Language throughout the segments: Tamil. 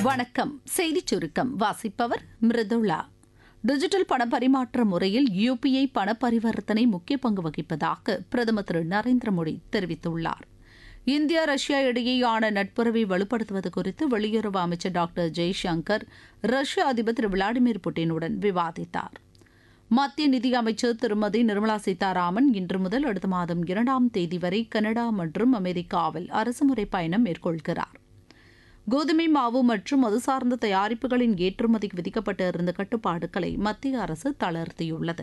வணக்கம் செய்திச் சுருக்கம் வாசிப்பவர் மிருதுளா டிஜிட்டல் பண பரிமாற்ற முறையில் யுபிஐ பண பரிவர்த்தனை முக்கிய பங்கு வகிப்பதாக பிரதமர் திரு நரேந்திர மோடி தெரிவித்துள்ளார் இந்தியா ரஷ்யா இடையேயான நட்புறவை வலுப்படுத்துவது குறித்து வெளியுறவு அமைச்சர் டாக்டர் ஜெய்சங்கர் ரஷ்ய அதிபர் திரு விளாடிமிர் புட்டினுடன் விவாதித்தார் மத்திய நிதியமைச்சர் திருமதி நிர்மலா சீதாராமன் இன்று முதல் அடுத்த மாதம் இரண்டாம் தேதி வரை கனடா மற்றும் அமெரிக்காவில் அரசுமுறை பயணம் மேற்கொள்கிறார் கோதுமை மாவு மற்றும் அது சார்ந்த தயாரிப்புகளின் ஏற்றுமதிக்கு விதிக்கப்பட்டிருந்த கட்டுப்பாடுகளை மத்திய அரசு தளர்த்தியுள்ளது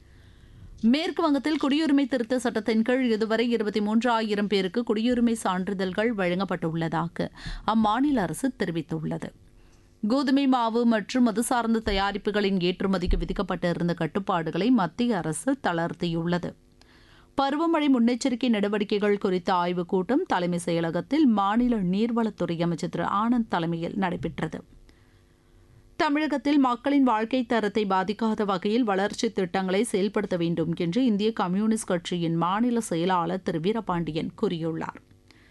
மேற்கு வங்கத்தில் குடியுரிமை திருத்த சட்டத்தின் கீழ் இதுவரை இருபத்தி மூன்றாயிரம் பேருக்கு குடியுரிமை சான்றிதழ்கள் வழங்கப்பட்டுள்ளதாக அம்மாநில அரசு தெரிவித்துள்ளது கோதுமை மாவு மற்றும் அது சார்ந்த தயாரிப்புகளின் ஏற்றுமதிக்கு விதிக்கப்பட்டிருந்த கட்டுப்பாடுகளை மத்திய அரசு தளர்த்தியுள்ளது பருவமழை முன்னெச்சரிக்கை நடவடிக்கைகள் குறித்த ஆய்வுக் கூட்டம் தலைமை செயலகத்தில் மாநில நீர்வளத்துறை அமைச்சர் திரு ஆனந்த் தலைமையில் நடைபெற்றது தமிழகத்தில் மக்களின் வாழ்க்கை தரத்தை பாதிக்காத வகையில் வளர்ச்சித் திட்டங்களை செயல்படுத்த வேண்டும் என்று இந்திய கம்யூனிஸ்ட் கட்சியின் மாநில செயலாளர் திரு வீரபாண்டியன் கூறியுள்ளார்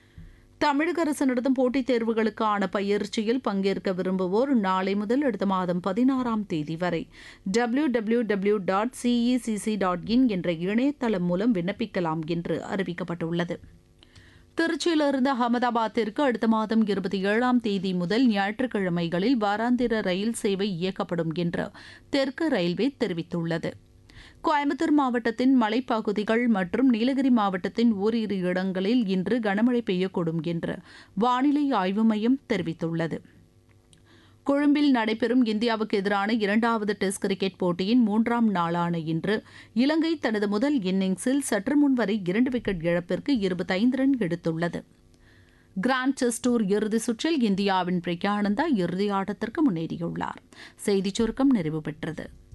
தமிழக அரசு நடத்தும் போட்டித் தேர்வுகளுக்கான பயிற்சியில் பங்கேற்க விரும்புவோர் நாளை முதல் அடுத்த மாதம் பதினாறாம் தேதி வரை W W W dot CECC dot in என்ற இணையதளம் மூலம் விண்ணப்பிக்கலாம் என்று அறிவிக்கப்பட்டுள்ளது திருச்சியிலிருந்து அகமதாபாத்திற்கு அடுத்த மாதம் இருபத்தி ஏழாம் தேதி முதல் ஞாயிற்றுக்கிழமைகளில் வாராந்திர ரயில் சேவை இயக்கப்படும் என்று தெற்கு ரயில்வே தெரிவித்துள்ளது கோயம்புத்தூர் மாவட்டத்தின் மலைப்பகுதிகள் மற்றும் நீலகிரி மாவட்டத்தின் ஓரிரு இடங்களில் இன்று கனமழை பெய்யக்கூடும் என்று வானிலை ஆய்வு மையம் தெரிவித்துள்ளது கொழும்பில் நடைபெறும் இந்தியாவுக்கு எதிரான இரண்டாவது டெஸ்ட் கிரிக்கெட் போட்டியின் மூன்றாம் நாளான இன்று இலங்கை தனது முதல் இன்னிங்ஸில் சற்று முன் வரை இரண்டு விக்கெட் இழப்பிற்கு இருபத்தைந்து ரன் எடுத்துள்ளது கிராண்ட் செஸ் டூர் இறுதி சுற்றில் இந்தியாவின் பிரக்யானந்தா இறுதி ஆட்டத்திற்கு முன்னேறியுள்ளார் செய்திச் சுருக்கம் நிறைவு பெற்றது